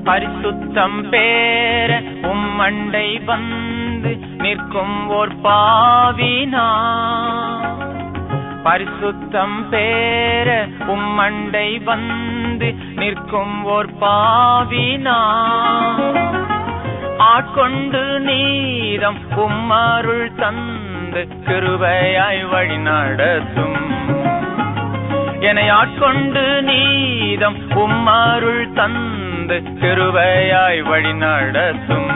பரிசுத்தம் பேர உம்மண்டை வந்து நிற்கும் ஓர் பாவினா பரிசுத்தம் பேர உம்மண்டை வந்து நிற்கும் ஓர் பாவினா ஆட்கொண்டு நீதம் உம்மருள் தந்து கிருபையாய் வழி நடத்தும் என்னை ஆட்கொண்டு நீதம் உம்மருள் தந்து கிருபையாய் வழி நடத்தும்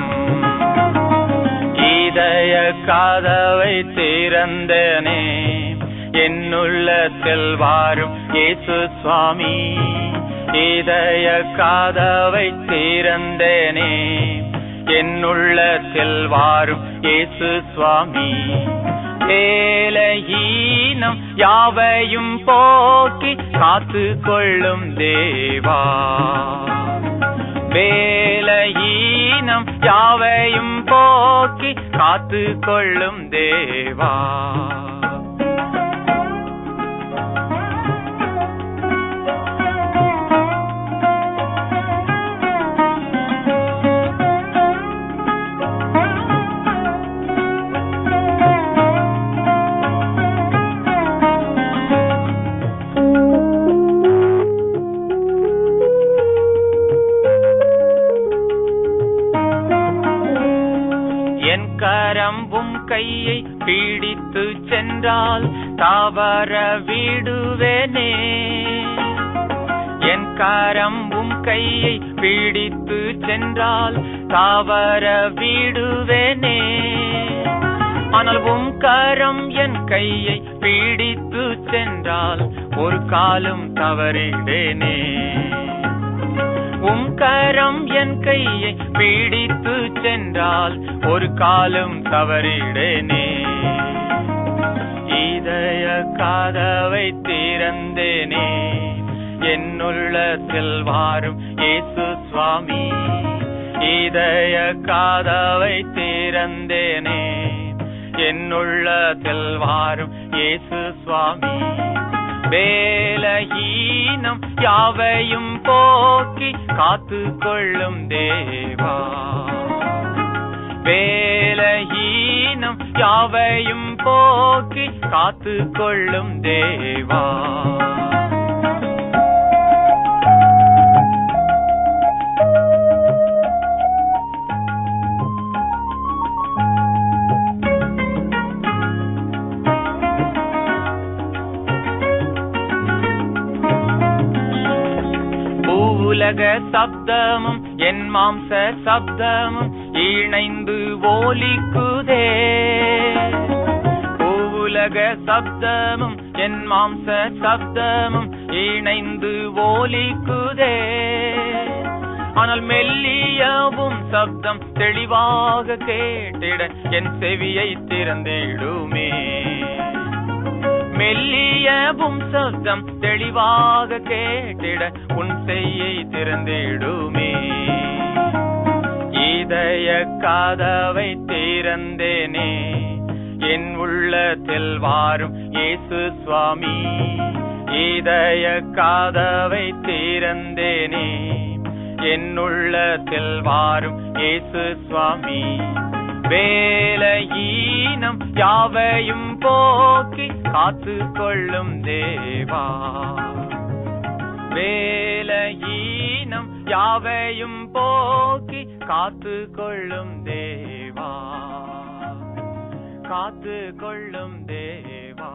இதய காதவை திறந்தனே என்னுள்ளத்தில் வாரும் இயேசு சுவாமி இதய காதவை திறந்தனே என்னுள்ளத்தில் வாரும் இயேசு சுவாமி வேலையீனம் யாவையும் போக்கி காத்து கொள்ளும் தேவா வேலையீனம் யாவையும் போக்கி காத்து கொள்ளும் தேவா என் கரம்பும் கையை பீடித்து சென்றால் தவற விடுவேனே என் கரம்பும் கையை பீடித்து சென்றால் தவற விடுவேனே ஆனால் உம் கரம் என் கையை பீடித்து சென்றால் ஒரு காலம் தவறிடேனே உம் கரம் என் கையை பீடித்து சென்றால் ஒரு காலம் தவறிடேனே இதய காதவை திறந்தேனே என்னுள்ளத்தில் வாரும் இயேசு சுவாமி இதய காதவை திறந்தேனே என்னுள்ளத்தில் வாரும் இயேசு சுவாமி வேலஹீனம் யாவையும் போக்கி காத்து கொள்ளும் தேவா வேலஹீனம் யாவையும் போக்கி காத்து கொள்ளும் தேவா பூவுலக சப்தமும் என் மாம்ச சப்தமும் இணைந்து ஓலிக்குதே பூவுலக சப்தமும் என் மாம்ச சப்தமும் இணைந்து ஓலிக்குதே ஆனால் மெல்லியவும் சப்தம் தெளிவாக கேட்டிட என் செவியை திறந்திடுமே மெல்லியவும் சப்தம் தெளிவாக கேட்டிட உன் செய்யை திறந்திடுமே இதய காதவை திறந்தேனே என் உள்ளத்தில் வாரும் இயேசு சுவாமி இதய காதவை திறந்தேனே என் உள்ளத்தில் வாரும் இயேசு சுவாமி வேலையீனம் யாவையும் போக்கி காத்து கொள்ளும் தேவா வேலையீனம் யாவையும் போக்கி காத்து கொள்ளும் தேவா காத்து கொள்ளும் தேவா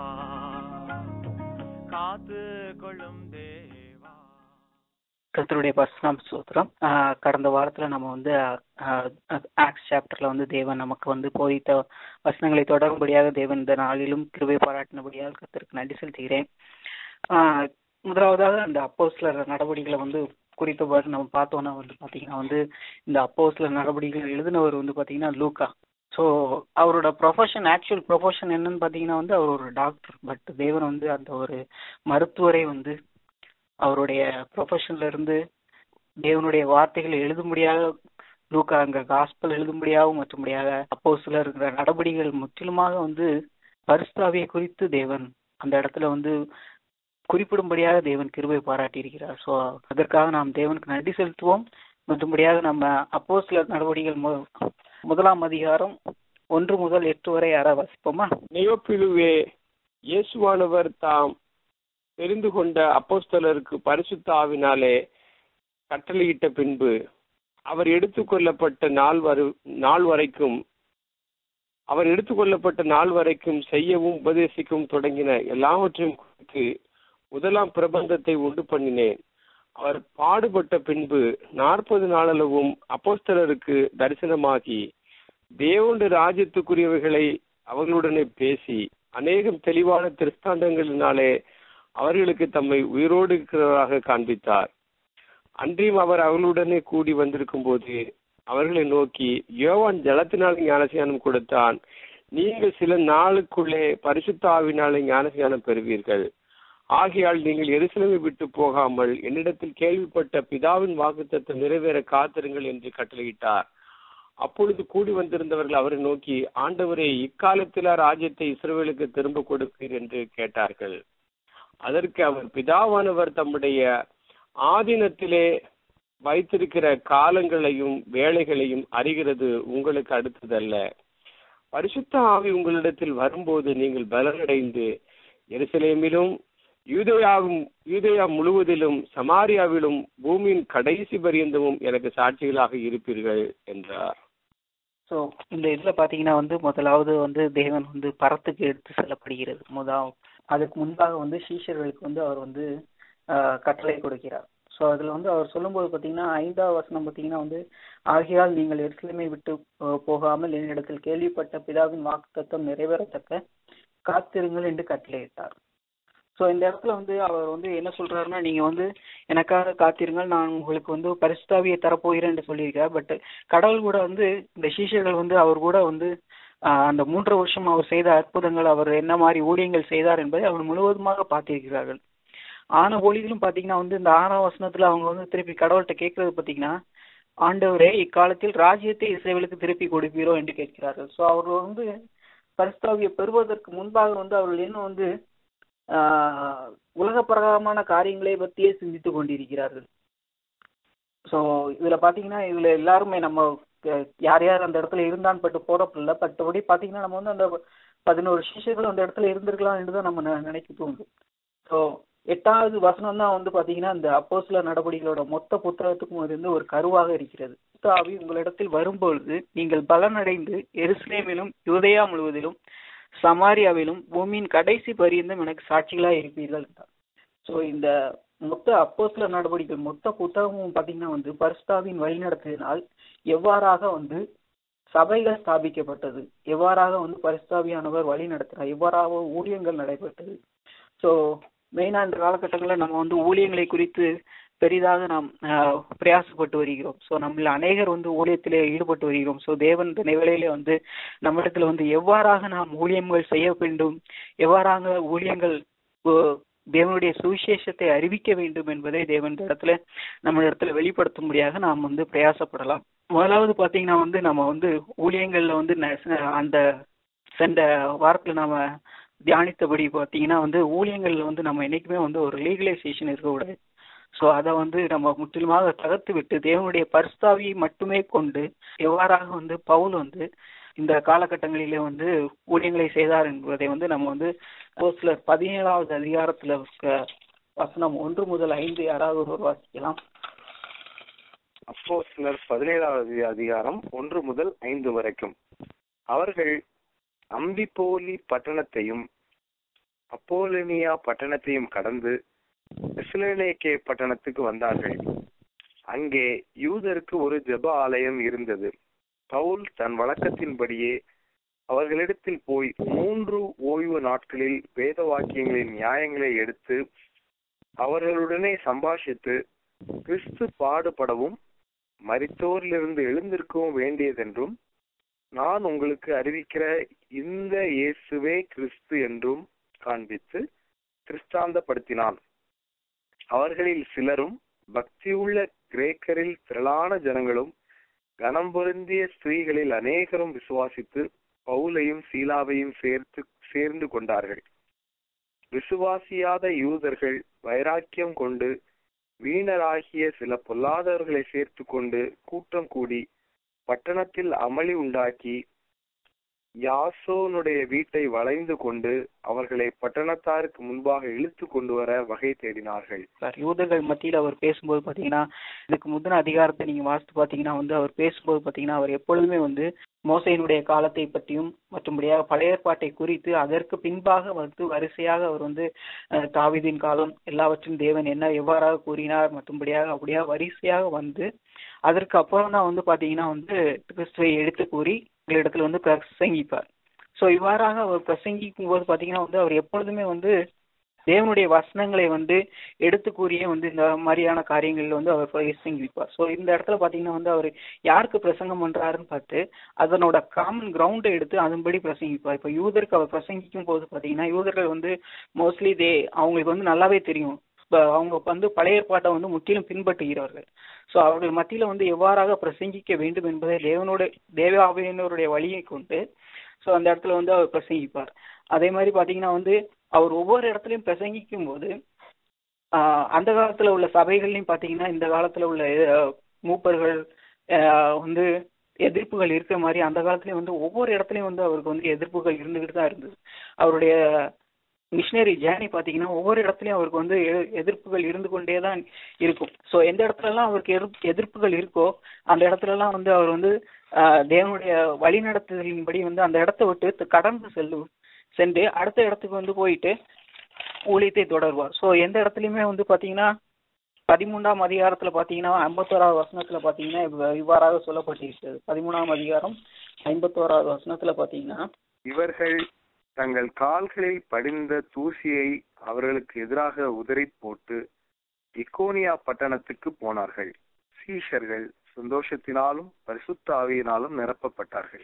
காத்து கொள்ளும் தேவா கர்த்தருடைய பர்சனம் சூத்திரம் கடந்த வாரத்துல நம்ம வந்து ஆக்ஸ் சாப்டர்ல வந்து தேவன் நமக்கு வந்து போதித்த வசனங்களை தொடரும்படியாக தேவன் இந்த நாளிலும் கிருபை பாராட்டினபடியால் கர்த்தருக்கு நன்றி செலுத்துகிறேன் ஆஹ் முதலாவதாக அந்த அப்போஸ்லர் நடவடிக்கைகளை வந்து குறித்த நம்ம பார்த்தோம்னா வந்து பாத்தீங்கன்னா வந்து இந்த அப்போஸ்லர் நடவடிக்கைகள் எழுதினவர் வந்து பாத்தீங்கன்னா லூக்கா ஸோ அவரோட ப்ரொஃபஷன் ஆக்சுவல் ப்ரொஃபஷன் என்னன்னு பார்த்தீங்கன்னா வந்து அவர் ஒரு டாக்டர் பட் தேவன் வந்து அந்த ஒரு மருத்துவரை வந்து அவருடைய ப்ரொஃபஷன்ல இருந்து தேவனுடைய வார்த்தைகளை எழுதும்படியாக லூக்கா அங்க காஸ்பல் எழுதும்படியாகவும் மற்றும்படியாக அப்போ சில இருக்கிற நடவடிக்கைகள் முற்றிலுமாக வந்து பரிசுத்தாவியை குறித்து தேவன் அந்த இடத்துல வந்து குறிப்பிடும்படியாக தேவன் கிருபை பாராட்டி இருக்கிறார் ஸோ அதற்காக நாம் தேவனுக்கு நன்றி செலுத்துவோம் மற்றும்படியாக நம்ம அப்போ சில நடவடிக்கைகள் மு- முதலாம் அதிகாரம் ஒன்று முதல் எட்டு வரை யாராவது வாசிப்போமா நெயோப்பிலுவே இயேசுவானவர் தாம் தெரிந்து கொண்ட அப்போஸ்தலருக்கு பரிசுத்த ஆவினாலே கட்டளையிட்ட பின்பு அவர் எடுத்துக்கொள்ளப்பட்ட நாள் வரு நாள் வரைக்கும் அவர் எடுத்துக்கொள்ளப்பட்ட நாள் வரைக்கும் செய்யவும் உபதேசிக்கவும் தொடங்கின எல்லாவற்றையும் குறித்து முதலாம் பிரபந்தத்தை உண்டு பண்ணினேன் அவர் பாடுபட்ட பின்பு நாற்பது நாளளவும் அப்போஸ்தலருக்கு தரிசனமாகி தேவனுடைய ராஜ்யத்துக்குரியவைகளை அவர்களுடனே பேசி அநேகம் தெளிவான திருஷ்டாந்தங்களினாலே அவர்களுக்கு தம்மை உயிரோடு இருக்கிறவராக காண்பித்தார் அன்றியும் அவர் அவர்களுடனே கூடி வந்திருக்கும் போது அவர்களை நோக்கி யோவான் ஜலத்தினால் ஞானசியானம் கொடுத்தான் நீங்கள் சில நாளுக்குள்ளே பரிசுத்த ஆவினாலே ஞானசியானம் பெறுவீர்கள் ஆகையால் நீங்கள் எருசலேமை விட்டு போகாமல் என்னிடத்தில் கேள்விப்பட்ட பிதாவின் வாக்குத்தத்தம் நிறைவேற காத்திருங்கள் என்று கட்டளையிட்டார் அப்பொழுது கூடி வந்திருந்தவர்கள் அவரை நோக்கி ஆண்டவரே இக்காலத்திலா ராஜ்யத்தை இஸ்ரவேலுக்கு திரும்ப கொடுப்பீர் என்று கேட்டார்கள் அதற்கு அவர் பிதாவானவர் தம்முடைய ஆதீனத்திலே வைத்திருக்கிற காலங்களையும் வேலைகளையும் அறிகிறது உங்களுக்கு அடுத்ததல்ல பரிசுத்த ஆவி உங்களிடத்தில் வரும்போது நீங்கள் பலனடைந்து எருசலேமிலும் யூதேயாவும் யூதேயா முழுவதிலும் சமாரியாவிலும் பூமியின் கடைசி பரியந்தமும் எனக்கு சாட்சிகளாக இருப்பீர்கள் என்றார் ஸோ இந்த இதுல பாத்தீங்கன்னா வந்து முதலாவது வந்து தேவன் வந்து பரத்துக்கு எடுத்து செல்லப்படுகிறது முதல் அதுக்கு முன்பாக வந்து சீஷர்களுக்கு வந்து அவர் வந்து ஆஹ், கட்டளை கொடுக்கிறார் ஸோ அதுல வந்து அவர் சொல்லும்போது பாத்தீங்கன்னா ஐந்தாவது வசனம் பாத்தீங்கன்னா வந்து ஆகையால் நீங்கள் எருசலேமை விட்டு ஆஹ், போகாமல் என்னிடத்தில் கேள்விப்பட்ட பிதாவின் வாக்குத்தத்தம் நிறைவேறத்தக்க காத்திருங்கள் என்று கட்டளையிட்டார் ஸோ இந்த இடத்துல வந்து அவர் வந்து என்ன சொல்றாருன்னா நீங்க வந்து எனக்காக காத்திருங்கள் நான் உங்களுக்கு வந்து பரிசுத்தாவியை தரப்போகிறேன் என்று சொல்லியிருக்கார் பட் கடவுள் கூட வந்து இந்த சீஷர்கள் வந்து அவர் கூட வந்து ஆஹ், அந்த மூன்று வருஷம் அவர் செய்த அற்புதங்கள் அவர் என்ன மாதிரி ஊழியங்கள் செய்தார் என்பதை அவர் முழுவதுமாக பார்த்திருக்கிறார்கள் ஆன ஒளியிலும் பாத்தீங்கன்னா வந்து இந்த ஆறாம் வசனத்துல அவங்க வந்து திருப்பி கடவுள்கிட்ட கேட்கறது பாத்தீங்கன்னா ஆண்டவரே இக்காலத்தில் ராஜ்யத்தை இஸ்ரேலுக்கு திருப்பி கொடுப்பீரோ என்று கேட்கிறார்கள் ஸோ அவர்கள் வந்து பரிசுத்தாவியை பெறுவதற்கு முன்பாக வந்து அவர்கள் இன்னும் வந்து ஆஹ், உலக பிரகாரமான காரியங்களை பற்றியே சிந்தித்துக் கொண்டிருக்கிறார்கள் ஸோ இதுல பாத்தீங்கன்னா இதுல எல்லாருமே நம்ம க- யார் யார் அந்த இடத்துல இருந்தான்னு பட்டு போறப்பில்ல பட்டபடி பாத்தீங்கன்னா நம்ம வந்து அந்த பதினோரு சிஷியர்கள் அந்த இடத்துல இருந்திருக்கலாம் என்று தான் நம்ம நெ- நினைக்க தோணுது ஸோ எட்டாவது வசனம் தான் வந்து பாத்தீங்கன்னா இந்த அப்போஸ்ல நடவடிக்கைகளோட மொத்த புத்தகத்துக்கும் அது வந்து ஒரு கருவாக இருக்கிறது பரிசுத்த ஆவி உங்களிடத்தில் வரும்பொழுது நீங்கள் பலனடைந்து எருசலேமிலும் யூதேயா முழுவதிலும் சமாரியாவிலும் பூமியின் கடைசி பரியந்தம் எனக்கு சாட்சிகளா இருப்பீர்கள் என்றார் ஸோ இந்த மொத்த அப்போஸ்ல நடவடிக்கை மொத்த புத்தகமும் பாத்தீங்கன்னா வந்து பரிசுத்தாவின் வழிநடத்தினால் எவ்வாறாக வந்து சபைகள் ஸ்தாபிக்கப்பட்டது எவ்வாறாக வந்து பரிசுத்தாவியானவர் வழி நடத்தினார் எவ்வாறாக ஊழியங்கள் நடைபெற்றது ஸோ மெயினா இந்த காலகட்டங்களில் நம்ம வந்து ஊழியங்களை குறித்து பெரிதாக நாம் ஆஹ், பிரயாசப்பட்டு வருகிறோம் ஸோ நம்மள அநேகர் வந்து ஊழியத்திலே ஈடுபட்டு வருகிறோம் ஸோ தேவன் இந்த நிலையிலே வந்து நம்மிடத்துல வந்து எவ்வாறாக நாம் ஊழியங்கள் செய்ய வேண்டும் எவ்வாறாக ஊழியங்கள் ஓ, தேவனுடைய சுவிசேஷத்தை அறிவிக்க வேண்டும் என்பதை தேவன் இந்த இடத்துல நம்ம இடத்துல வெளிப்படுத்தும்படியாக நாம் வந்து பிரயாசப்படலாம் முதலாவது பாத்தீங்கன்னா வந்து நம்ம வந்து ஊழியங்கள்ல வந்து ந- அந்த சென்ற வாரத்துல நாம தியானித்தபடி பாத்தீங்கன்னா வந்து ஊழியங்கள்ல வந்து நம்ம என்னைக்குமே வந்து ஒரு லீகலைசேஷன் இருக்கக்கூடாது ஸோ அதை வந்து நம்ம முற்றிலுமாக தகர்த்து விட்டு தேவனுடைய பரிசுத்தாவியை மட்டுமே கொண்டு எவ்வாறாக வந்து பவுல் வந்து இந்த காலகட்டங்களிலே வந்து ஊழியங்களை செய்தார் என்பதை வந்து நம்ம வந்து சிலர் பதினேழாவது அதிகாரத்துல இருக்க வசனம் ஒன்று முதல் ஐந்து யாராவது ஒருவர் வாசிக்கலாம் அப்போ சிலர் பதினேழாவது அதிகாரம் ஒன்று முதல் ஐந்து வரைக்கும் அவர்கள் அம்பிபோலி பட்டணத்தையும் அப்போலினியா பட்டணத்தையும் கடந்து தெசலோனிக்கே பட்டணத்துக்கு வந்தார்கள் அங்கே யூதருக்கு ஒரு ஜெப ஆலயம் இருந்தது பவுல் தன் வழக்கத்தின்படியே அவர்களிடத்தில் போய் மூன்று ஓய்வு நாட்களில் வேத வாக்கியங்களின் நியாயங்களை எடுத்து அவர்களுடனே சம்பாஷித்து கிறிஸ்து பாடுபடவும் மரித்தோரிலிருந்து எழுந்திருக்கவும் வேண்டியதென்றும் நான் உங்களுக்கு அறிவிக்கிற இந்த இயேசுவே கிறிஸ்து என்றும் காண்பித்து திருஷ்டாந்தப்படுத்தினான் அவர்களில் சிலரும் பக்தியுள்ள கிரேக்கரில் திரளான ஜனங்களும் கனம் பொருந்திய ஸ்திரீகளில் அநேகரும் விசுவாசித்து பவுலையும் சீலாவையும் சேர்த்து சேர்ந்து கொண்டார்கள் விசுவாசியாத யூதர்கள் வைராக்கியம் கொண்டு வீணராகிய சில பொல்லாதவர்களை சேர்த்து கொண்டு கூட்டம் கூடி பட்டணத்தில் அமளி உண்டாக்கி யாசோனுடைய வீட்டை வளைந்து கொண்டு அவர்களை பட்டணத்தாருக்கு முன்பாக இழுத்து கொண்டு வர வகை தேடினார்கள் சார் யூதர்கள் மத்தியில் அவர் பேசும்போது பார்த்தீங்கன்னா இதுக்கு முந்தின அதிகாரத்தை நீங்க வாசித்து பார்த்தீங்கன்னா வந்து அவர் பேசும்போது பார்த்தீங்கன்னா அவர் எப்பொழுதுமே வந்து மோசையினுடைய காலத்தை பற்றியும் மற்றும்படியாக பழைய ஏற்பாட்டை குறித்து அதற்கு பின்பாக வந்து வரிசையாக அவர் வந்து அஹ், தாவீதின் காலம் எல்லாவற்றையும் தேவன் என்ன எவ்வாறாக கூறினார் மற்றும்படியாக அப்படியா வரிசையாக வந்து அதற்கு அப்புறம் தான் வந்து பாத்தீங்கன்னா வந்து கிறிஸ்துவை எடுத்து கூறி எங்களிடத்துல வந்து பிரசங்கிப்பார் ஸோ இவ்வாறாக அவர் பிரசங்கிக்கும் போது பாத்தீங்கன்னா வந்து அவர் எப்பொழுதுமே வந்து தேவனுடைய வசனங்களை வந்து எடுத்து கூறியே வந்து இந்த மாதிரியான காரியங்களில் வந்து அவர் பிரசங்கிப்பார் ஸோ இந்த இடத்துல பாத்தீங்கன்னா வந்து அவர் யாருக்கு பிரசங்கம் பண்றாருன்னு பார்த்து அதனோட காமன் கிரவுண்டை எடுத்து அதன்படி பிரசங்கிப்பார் இப்போ யூதருக்கு அவர் பிரசங்கிக்கும் போது பாத்தீங்கன்னா யூதர்கள் வந்து மோஸ்ட்லி தே அவங்களுக்கு வந்து நல்லாவே தெரியும் இப்ப அவங்க வந்து பழைய ஏற்பாட்டை வந்து முற்றிலும் பின்பற்றுகிறவர்கள் ஸோ அவர்கள் மத்தியில வந்து எவ்வாறாக பிரசங்கிக்க வேண்டும் என்பதை தேவனோட தேவாவியனருடைய வழியை கொண்டு ஸோ அந்த இடத்துல வந்து அவர் பிரசங்கிப்பார் அதே மாதிரி பாத்தீங்கன்னா வந்து அவர் ஒவ்வொரு இடத்துலையும் பிரசங்கிக்கும் போது ஆஹ் அந்த காலத்துல உள்ள சபைகள்லையும் பாத்தீங்கன்னா இந்த காலத்துல உள்ள அஹ், மூப்பர்கள் ஆஹ், வந்து எதிர்ப்புகள் இருக்கிற மாதிரி அந்த காலத்துலயும் வந்து ஒவ்வொரு இடத்துலயும் வந்து அவருக்கு வந்து எதிர்ப்புகள் இருந்துகிட்டு தான் இருந்தது அவருடைய மிஷினரி ஜேர்னி பாத்தீங்கன்னா ஒவ்வொரு இடத்துலயும் அவருக்கு வந்து எ- எதிர்ப்புகள் இருந்து கொண்டே தான் இருக்கும் ஸோ எந்த இடத்துல எல்லாம் அவருக்கு எதிர்ப்- எதிர்ப்புகள் இருக்கோ அந்த இடத்துல எல்லாம் வந்து அவர் வந்து ஆஹ், தேவனுடைய வழிநடத்துதலின்படி வந்து அந்த இடத்த விட்டு த- கடந்து செல்லு சென்று அடுத்த இடத்துக்கு வந்து போயிட்டு ஊழியத்தை தொடர்வார் ஸோ எந்த இடத்துலயுமே வந்து பாத்தீங்கன்னா பதிமூன்றாம் அதிகாரத்துல பாத்தீங்கன்னா ஐம்பத்தோராவது வசனத்துல பாத்தீங்கன்னா இவ்வ- இவ்வாறாக சொல்லப்பட்டிருக்கிறது பதிமூணாம் அதிகாரம் ஐம்பத்தோராவது வசனத்துல பாத்தீங்கன்னா இவர்கள் தங்கள் கால்களில் படிந்த தூசியை அவர்களுக்கு எதிராக உதறி போட்டு இக்கோனியா பட்டணத்துக்கு போனார்கள் சீஷர்கள் சந்தோஷத்தினாலும் பரிசுத்த ஆவியினாலும் நிரப்பப்பட்டார்கள்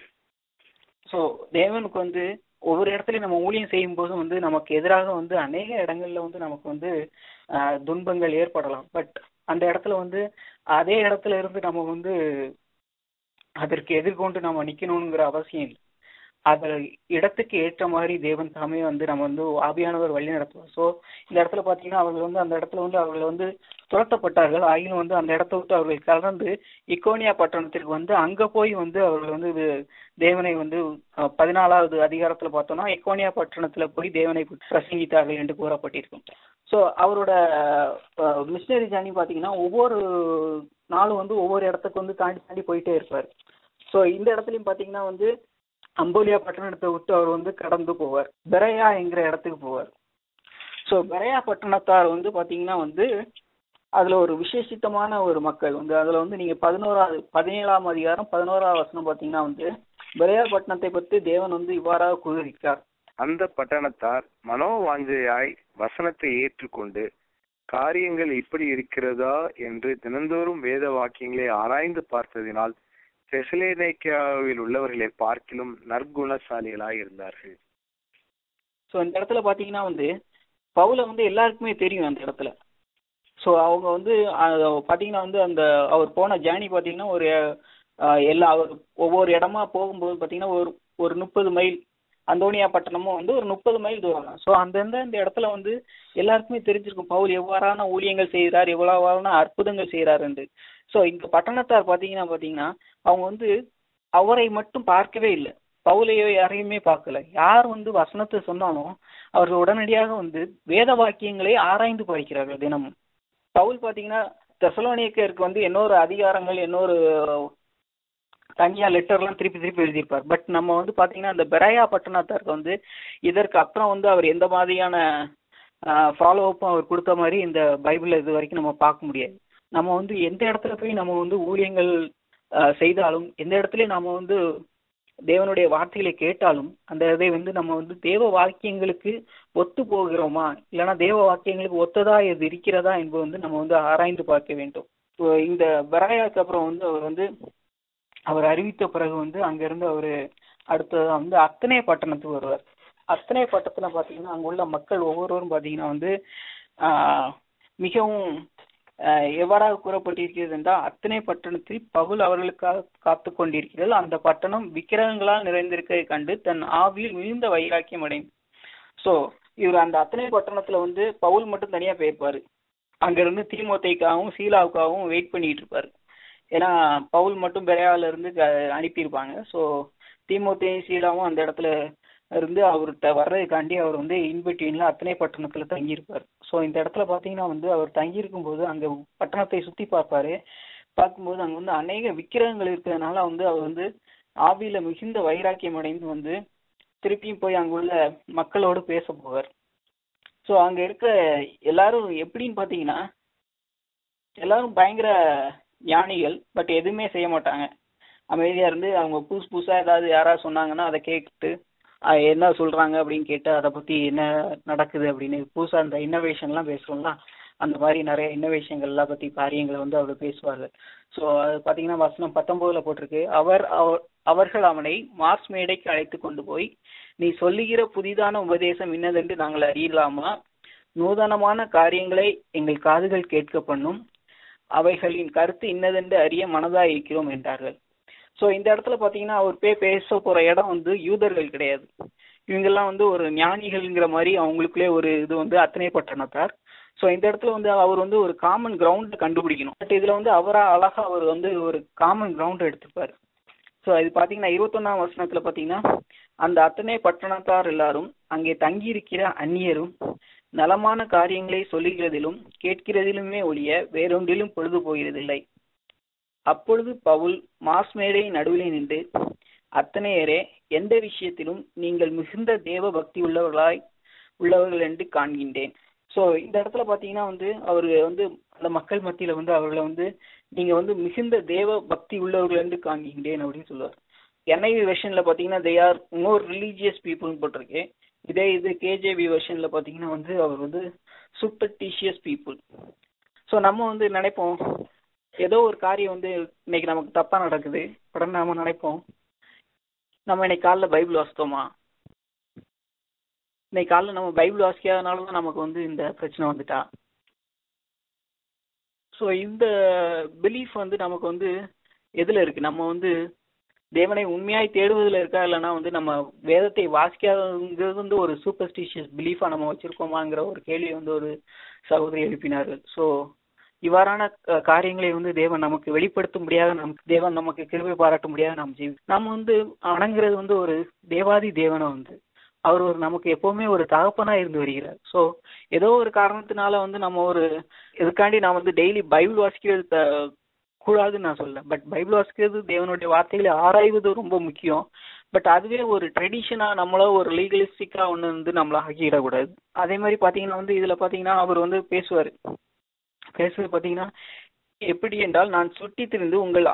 ஸோ தேவனுக்கு வந்து ஒவ்வொரு இடத்துலயும் நம்ம ஊழியம் செய்யும் போது வந்து நமக்கு எதிராக வந்து அநேக இடங்கள்ல வந்து நமக்கு வந்து ஆஹ், துன்பங்கள் ஏற்படலாம் பட் அந்த இடத்துல வந்து அதே இடத்துல இருந்து நம்ம வந்து அதற்கு எதிர்கொண்டு நம்ம நிக்கணுங்கிற அவசியம் இல்லை அது இடத்துக்கு ஏற்ற மாதிரி தேவன் தாமே வந்து நம்ம வந்து ஆவியானவர் வழி நடத்துவார் ஸோ இந்த இடத்துல பாத்தீங்கன்னா அவர்கள் வந்து அந்த இடத்துல வந்து அவர்கள் வந்து துரத்தப்பட்டார்கள் ஆகியும் வந்து அந்த இடத்த விட்டு அவர்கள் கலந்து இக்கோனியா பட்டணத்திற்கு வந்து அங்க போய் வந்து அவர்கள் வந்து இது தேவனை வந்து அஹ், பதினாலாவது அதிகாரத்துல பார்த்தோம்னா எக்கோனியா பட்டணத்துல போய் தேவனை பிரசங்கித்தார்கள் என்று கூறப்பட்டிருக்கும் ஸோ அவரோட மிஷினரி ஜானி பாத்தீங்கன்னா ஒவ்வொரு நாளும் வந்து ஒவ்வொரு இடத்துக்கு வந்து தாண்டி தாண்டி போயிட்டே இருப்பார் ஸோ இந்த இடத்துலயும் பாத்தீங்கன்னா வந்து அம்போலியா பட்டணத்தை விட்டு அவர் வந்து கடந்து போவார் பெரையா என்கிற இடத்துக்கு போவார் ஸோ பெரையா பட்டணத்தார் வந்து பாத்தீங்கன்னா வந்து அதுல ஒரு விசேஷித்தமான ஒரு மக்கள் வந்து அதுல வந்து நீங்க பதினோராவது பதினேழாம் அதிகாரம் பதினோராவது வசனம் பாத்தீங்கன்னா வந்து பெரையா பட்டணத்தை பற்றி தேவன் வந்து இவ்வாறாக கூறியிருக்கார் அந்த பட்டணத்தார் மனோவாஞ்சையாய் வசனத்தை ஏற்றுக்கொண்டு காரியங்கள் இப்படி இருக்கிறதா என்று தினந்தோறும் வேத வாக்கியங்களை ஆராய்ந்து பார்த்ததினால் தெசலேனிக்காவில் உள்ளவர்களை பார்க்கிலும் நற்குணசாலிகளாய் இருந்தார்கள் ஸோ இந்த இடத்துல பாத்தீங்கன்னா வந்து பவுல வந்து எல்லாருக்குமே தெரியும் அந்த இடத்துல ஸோ அவங்க வந்து அஹ், பாத்தீங்கன்னா வந்து அந்த அவர் போன ஜேர்னி பாத்தீங்கன்னா ஒரு அஹ், எல்லா அவர் ஒவ்வொரு இடமா போகும்போது பாத்தீங்கன்னா ஒரு ஒரு முப்பது மைல் அந்தோனியா பட்டணமும் வந்து ஒரு முப்பது மைல் தூரம் தான் ஸோ அந்தந்த இந்த இடத்துல வந்து எல்லாருக்குமே தெரிஞ்சிருக்கும் பவுல் எவ்வாறான ஊழியங்கள் செய்கிறார் எவ்வளவான அற்புதங்கள் செய்கிறார் என்று ஸோ இந்த பட்டணத்தார் பாத்தீங்கன்னா பாத்தீங்கன்னா அவங்க வந்து அவரை மட்டும் பார்க்கவே இல்லை பவுலையோ யாரையுமே பார்க்கல யார் வந்து வசனத்தை சொன்னாலும் அவர்கள் உடனடியாக வந்து வேத வாக்கியங்களை ஆராய்ந்து படிக்கிறார்கள் தினமும் பவுல் பாத்தீங்கன்னா தெசலோனியக்கருக்கு வந்து இன்னொரு அதிகாரங்கள் இன்னொரு தனியா லெட்டர்லாம் திருப்பி திருப்பி எழுதியிருப்பார் பட் நம்ம வந்து பாத்தீங்கன்னா அந்த பெராயா பட்டணத்தாருக்கு வந்து இதற்கு அப்புறம் வந்து அவர் எந்த மாதிரியான ஃபாலோ அப்பும் அவர் கொடுத்த மாதிரி இந்த பைபிள்ல இது வரைக்கும் நம்ம பார்க்க முடியாது நம்ம வந்து எந்த இடத்துல போய் நம்ம வந்து ஊழியங்கள் ஆஹ், செய்தாலும் எந்த இடத்துலயும் நம்ம வந்து தேவனுடைய வார்த்தைகளை கேட்டாலும் அந்த இதை வந்து நம்ம வந்து தேவ வாக்கியங்களுக்கு ஒத்து போகிறோமா இல்லைன்னா தேவ வாக்கியங்களுக்கு ஒத்ததா இது இருக்கிறதா என்பது வந்து நம்ம வந்து ஆராய்ந்து பார்க்க வேண்டும் இப்போ இந்த பராயாக்கு அப்புறம் வந்து அவர் வந்து அவர் அறிவித்த பிறகு வந்து அங்கிருந்து அவரு அடுத்ததா வந்து அத்தனை பட்டணத்துக்கு வருவார் அத்தனை பட்டணத்துல பாத்தீங்கன்னா அங்க உள்ள மக்கள் ஒவ்வொருவரும் பாத்தீங்கன்னா வந்து ஆஹ், மிகவும் ஆஹ், எவ்வாறாக கூறப்பட்டிருக்கிறது என்றால் அத்தனை பட்டணத்தில் பவுல் அவர்களுக்காக காத்து கொண்டிருக்கிறது அந்த பட்டணம் விக்கிரகங்களால் நிறைந்திருக்கிறதை கண்டு தன் ஆவியில் மிகுந்த வைராக்கியம் அடைந்து ஸோ இவர் அந்த அத்தனை பட்டணத்துல வந்து பவுல் மட்டும் தனியா போயிருப்பாரு அங்க இருந்து தீமோத்தேக்காகவும் சீலாவுக்காகவும் வெயிட் பண்ணிட்டு இருப்பாரு ஏன்னா பவுல் மட்டும் பெரியால இருந்து க- அனுப்பியிருப்பாங்க ஸோ தீமோத்தேயும் சீலாவும் அந்த இடத்துல இருந்து அவர்கிட்ட வர்றதுக்காண்டி அவர் வந்து இன்பிட்வீன்ல அத்தனை பட்டணத்துல தங்கியிருப்பார் ஸோ இந்த இடத்துல பாத்தீங்கன்னா வந்து அவர் தங்கியிருக்கும் போது அங்க பட்டணத்தை சுத்தி பார்ப்பாரு பார்க்கும்போது அங்க வந்து அநேக விக்கிரகங்கள் இருக்கிறதுனால வந்து அவர் வந்து ஆவியில மிகுந்த வைராக்கியம் அடைந்து வந்து திருப்பியும் போய் அங்குள்ள மக்களோடு பேச போவார் ஸோ அங்க இருக்க எல்லாரும் எப்படின்னு பாத்தீங்கன்னா எல்லாரும் பயங்கர ஞானிகள் பட் எதுவுமே செய்ய மாட்டாங்க அமைதியா இருந்து அவங்க புதுசு புதுசா ஏதாவது யாராவது சொன்னாங்கன்னா அதை கேட்டு அஹ் என்ன சொல்றாங்க அப்படின்னு கேட்டு அதை பத்தி என்ன நடக்குது அப்படின்னு புதுசா அந்த இன்னோவேஷன்லாம் பேசுறோம்ல அந்த மாதிரி நிறைய இன்னோவேஷன்கள்லாம் பத்தி காரியங்களை வந்து அவர் பேசுவார்கள் ஸோ அது பாத்தீங்கன்னா வசனம் பத்தொன்பதுல போட்டிருக்கு அவர் அவர்- அவர்கள் அவனை மார்ஸ் மேடைக்கு அழைத்து கொண்டு போய் நீ சொல்லுகிற புதிதான உபதேசம் இன்னதென்று நாங்கள் அறியலாமா நூதனமான காரியங்களை எங்கள் காதுகள் கேட்க பண்ணும் அவைகளின் கருத்து இன்னதென்று அறிய மனதா இருக்கிறோம் என்றார்கள் சோ இந்த இடத்துல பாத்தீங்கன்னா அவர் போய் பேச போற இடம் வந்து யூதர்கள் கிடையாது இவங்கெல்லாம் வந்து ஒரு ஞானிகள்ங்கிற மாதிரி அவங்களுக்குள்ளே ஒரு இது வந்து அத்தனை பட்டணத்தார் சோ இந்த இடத்துல வந்து அவர் வந்து ஒரு காமன் கிரவுண்ட் கண்டுபிடிக்கணும் பட் இதுல வந்து அவரா அழகா அவர் வந்து ஒரு காமன் கிரவுண்ட் எடுத்துப்பாரு சோ இது பாத்தீங்கன்னா இருபத்தொன்னாம் வசனத்துல பாத்தீங்கன்னா அந்த அத்தனை பட்டணத்தார் எல்லாரும் அங்கே தங்கி இருக்கிற அந்நியரும் நலமான காரியங்களை சொல்லுகிறதிலும் கேட்கிறதிலுமே ஒழிய வேறொன்றிலும் பொழுது போகிறதில்லை அப்பொழுது பவுல் மாஸ் மேடை நடுவிலே நின்று அத்தனையரே எந்த விஷயத்திலும் நீங்கள் மிகுந்த தேவ பக்தி உள்ளவர்களாய் உள்ளவர்கள் என்று காண்கின்றேன் சோ இந்த இடத்துல பாத்தீங்கன்னா வந்து அவரு வந்து அந்த மக்கள் மத்தியில வந்து அவர்களை வந்து நீங்க வந்து மிகுந்த தேவ பக்தி உள்ளவர்கள் என்று காண்கின்றேன் அப்படின்னு சொல்லுவார் என்ஐவி வெர்ஷன்ல பாத்தீங்கன்னா தே ஆர் மோர் ரிலீஜியஸ் பீப்புள்னு போட்டிருக்கு இதே இது கேஜேபி வெர்ஷன்ல பாத்தீங்கன்னா வந்து அவர் வந்து சூப்பர்டிஷியஸ் பீப்புள் சோ நம்ம வந்து நினைப்போம் ஏதோ ஒரு காரியம் வந்து இன்னைக்கு நமக்கு தப்பா நடக்குது உடனே நாம நினைப்போம் நம்ம இன்னைக்கு காலைல பைபிள் வாசித்தோமா இன்னைக்கு காலைல நம்ம பைபிள் வாசிக்காதனால தான் நமக்கு வந்து இந்த பிரச்சனை வந்துட்டா ஸோ இந்த பிலீஃப் வந்து நமக்கு வந்து எதுல இருக்கு நம்ம வந்து தேவனை உண்மையாய் தேடுவதில் இருக்கா இல்லைன்னா வந்து நம்ம வேதத்தை வாசிக்காதங்கிறது வந்து ஒரு சூப்பர்ஸ்டிஷியஸ் பிலீஃபா நம்ம வச்சிருக்கோமாங்கிற ஒரு கேள்வி வந்து ஒரு சகோதரி எழுப்பினார்கள் ஸோ இவ்வாறான க- காரியங்களை வந்து தேவன் நமக்கு வெளிப்படுத்த முடியாத நமக்கு தேவன் நமக்கு கிருபை பாராட்ட முடியாத நாம் ஜீவி நம்ம வந்து வணங்குறது வந்து ஒரு தேவாதி தேவனை வந்து அவர் ஒரு நமக்கு எப்பவுமே ஒரு தகப்பனா இருந்து வருகிறார் ஸோ ஏதோ ஒரு காரணத்தினால வந்து நம்ம ஒரு இதுக்காண்டி நான் வந்து டெய்லி பைபிள் வாசிக்கிறது த- கூடாதுன்னு நான் சொல்ல பட் பைபிள் வாசிக்கிறது தேவனுடைய வார்த்தைகளை ஆராய்வது ரொம்ப முக்கியம் பட் அதுவே ஒரு ட்ரெடிஷனா நம்மள ஒரு லீகலிஸ்டிக்கா ஒண்ணு வந்து நம்மள ஆக்கிடக்கூடாது அதே மாதிரி பாத்தீங்கன்னா வந்து இதுல பாத்தீங்கன்னா அவர் வந்து பேசுவாரு பேசுறது பாத்தீங்கன்னா எப்படி என்றால் நான் சுட்டி திரிந்து உங்கள்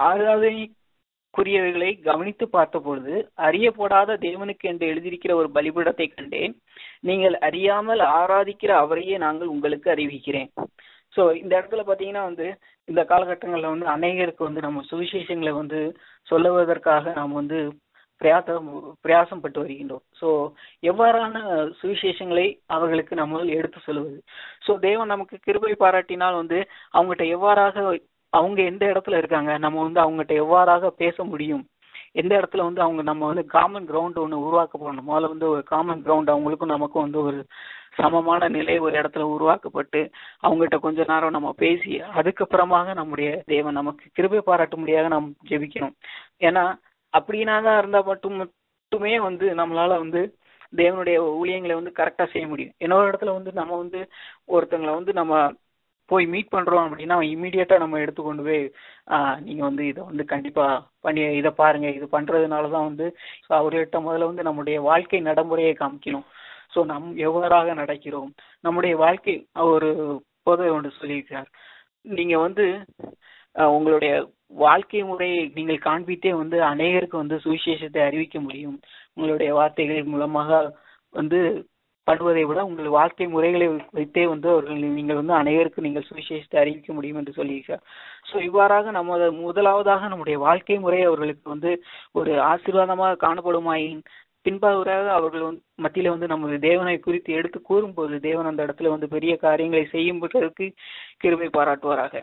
ஆராதனைக்குரியவைகளை கவனித்து பார்த்த பொழுது அறியப்படாத தேவனுக்கு என்று எழுதியிருக்கிற ஒரு பலிபீடத்தை கண்டேன் நீங்கள் அறியாமல் ஆராதிக்கிற அவரையே நாங்கள் உங்களுக்கு அறிவிக்கிறேன் சோ இந்த இடத்துல பாத்தீங்கன்னா வந்து இந்த காலகட்டங்கள்ல வந்து அநேகருக்கு வந்து நம்ம சுவிசேஷங்களை வந்து சொல்லுவதற்காக நாம் வந்து பிரயாசம் பிரயாசம் பட்டு வருகின்றோம் சோ எவ்வாறான சுவிசேஷங்களை அவர்களுக்கு நம்ம எடுத்து சொல்லுவது சோ தேவன் நமக்கு கிருபை பாராட்டினால் வந்து அவங்ககிட்ட எவ்வாறாக அவங்க எந்த இடத்துல இருக்காங்க நம்ம வந்து அவங்ககிட்ட எவ்வாறாக பேச முடியும் எந்த இடத்துல வந்து அவங்க நம்ம வந்து காமன் கிரவுண்ட் ஒன்று உருவாக்க போகணும் முதல்ல வந்து ஒரு காமன் கிரவுண்ட் அவங்களுக்கும் நமக்கும் வந்து ஒரு சமமான நிலை ஒரு இடத்துல உருவாக்கப்பட்டு அவங்ககிட்ட கொஞ்ச நேரம் நம்ம பேசி அதுக்கப்புறமாக நம்முடைய தேவன் நமக்கு கிருபை பாராட்ட முடியாத நாம் ஜெபிக்கணும் ஏன்னா அப்படின்னா தான் இருந்தா மட்டும் மட்டுமே வந்து நம்மளால வந்து தேவனுடைய ஊழியங்களை வந்து கரெக்டா செய்ய முடியும் இன்னொரு இடத்துல வந்து நம்ம வந்து ஒருத்தங்களை வந்து நம்ம போய் மீட் பண்றோம் அப்படின்னா இமீடியட்டா நம்ம எடுத்து கொண்டு போய் ஆஹ் நீங்க வந்து இதை வந்து கண்டிப்பா பண்ணி இதை பாருங்க இது பண்றதுனாலதான் வந்து so அவர்கிட்ட முதல்ல வந்து நம்முடைய வாழ்க்கை நடைமுறையை காமிக்கணும் சோ நம் எவ்வாறாக நடக்கிறோம் நம்முடைய வாழ்க்கை ஒரு போதை ஒன்று சொல்லியிருக்கிறார் நீங்க வந்து அஹ், உங்களுடைய வாழ்க்கை முறையை நீங்கள் காண்பித்தே வந்து அநேகருக்கு வந்து சுவிசேஷத்தை அறிவிக்க முடியும் உங்களுடைய வார்த்தைகள் மூலமாக வந்து பண்ணுவதை விட உங்கள் வாழ்க்கை முறைகளை வைத்தே வந்து அவர்கள் நீங்கள் வந்து அனைவருக்கு நீங்கள் சுவிசேஷத்தை அறிவிக்க முடியும் என்று சொல்லியிருக்கிறார் சோ இவ்வாறாக நம்ம முதலாவதாக நம்முடைய வாழ்க்கை முறை அவர்களுக்கு வந்து ஒரு ஆசீர்வாதமாக காணப்படுமாயின் பின்பாக அவர்கள் வந்து மத்தியில வந்து நமது தேவனை குறித்து எடுத்து கூறும்போது தேவன் அந்த இடத்துல வந்து பெரிய காரியங்களை செய்யும்பதற்கு கிருபை பாராட்டுவாராக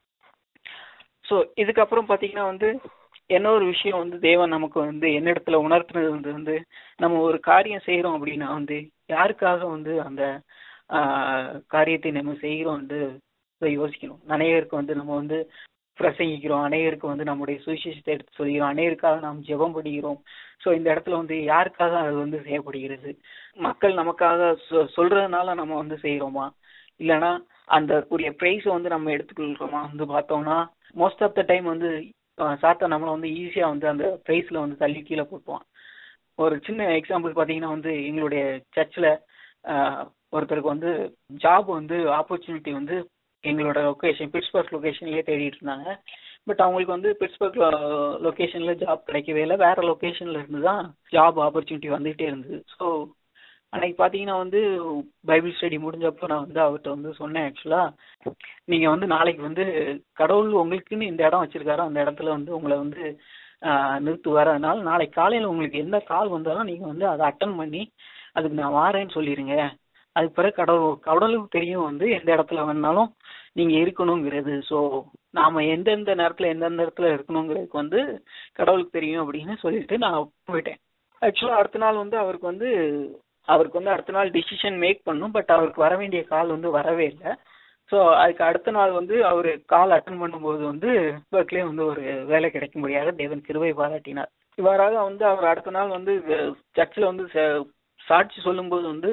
சோ இதுக்கப்புறம் பாத்தீங்கன்னா வந்து என்ன ஒரு விஷயம் வந்து தேவன் நமக்கு வந்து என்ன இடத்துல உணர்த்துனது வந்து வந்து நம்ம ஒரு காரியம் செய்யறோம் அப்படின்னா வந்து யாருக்காக வந்து அந்த ஆஹ் காரியத்தை நம்ம செய்கிறோம் வந்து யோசிக்கணும் அநேகருக்கு வந்து நம்ம வந்து பிரசங்கிக்கிறோம் அநேகருக்கு வந்து நம்முடைய சுவிசேஷத்தை எடுத்து சொல்கிறோம் அநேகருக்காக நாம் ஜெபம் பண்ணுகிறோம் ஸோ இந்த இடத்துல வந்து யாருக்காக அது வந்து செய்யப்படுகிறது மக்கள் நமக்காக சொ- சொல்றதுனால நம்ம வந்து செய்யறோமா இல்லைன்னா அந்த கூடிய ப்ரைஸ் வந்து நம்ம எடுத்துக்கொள்கிறோமா வந்து பார்த்தோம்னா மோஸ்ட் ஆஃப் த டைம் வந்து அஹ், சாத்தா நம்மளை வந்து ஈஸியா வந்து அந்த ப்ரைஸ்ல வந்து தள்ளி கீழே போட்டுவான் ஒரு சின்ன எக்ஸாம்பிள் பார்த்தீங்கன்னா வந்து எங்களுடைய சர்ச்சில் ஒருத்தருக்கு வந்து ஜாப் வந்து ஆப்பர்ச்சுனிட்டி வந்து எங்களோட லொக்கேஷன் பிட்ஸ்பர்க் லொக்கேஷன்லயே தேடிட்டு இருந்தாங்க பட் அவங்களுக்கு வந்து பிட்ஸ்பர்க் லொக்கேஷன்ல ஜாப் கிடைக்கவே இல்லை வேற லொக்கேஷன்ல இருந்து தான் ஜாப் ஆப்பர்ச்சுனிட்டி வந்துகிட்டே இருந்தது ஸோ அன்னைக்கு பார்த்தீங்கன்னா வந்து பைபிள் ஸ்டடி முடிஞ்சப்போ நான் வந்து அவர்கிட்ட வந்து சொன்னேன் ஆக்சுவலா நீங்க வந்து நாளைக்கு வந்து கடவுள் உங்களுக்குன்னு இந்த இடம் வச்சிருக்காரு அந்த இடத்துல வந்து உங்களை வந்து ஆஹ், நிறுத்துவார் அதனால நாளைக்கு காலையில உங்களுக்கு எந்த கால் வந்தாலும் நீங்க வந்து அதை அட்டன் பண்ணி அதுக்கு நான் வாரேன்னு சொல்லிடுங்க அதுக்கு பிறகு கடவுள் கடவுளுக்கு தெரியும் வந்து எந்த இடத்துல வேணாலும் நீங்க இருக்கணுங்கிறது ஸோ நாம எந்தெந்த நேரத்துல எந்தெந்த இடத்துல இருக்கணுங்கிறதுக்கு வந்து கடவுளுக்கு தெரியும் அப்படின்னு சொல்லிட்டு நான் போயிட்டேன் ஆக்சுவலா அடுத்த நாள் வந்து அவருக்கு வந்து அவருக்கு வந்து அடுத்த நாள் டிசிஷன் மேக் பண்ணும் பட் அவருக்கு வர வேண்டிய கால் வந்து வரவே இல்லை ஸோ அதுக்கு அடுத்த நாள் வந்து அவர் கால் அட்டன் பண்ணும்போது வந்து ஒர்க்லேயே வந்து ஒரு வேலை கிடைக்கும்படியாக தேவன் கிருபை பாராட்டினார் இவ்வாறாக வந்து அவர் அடுத்த நாள் வந்து சர்ச்சில் வந்து ச- சாட்சி சொல்லும்போது வந்து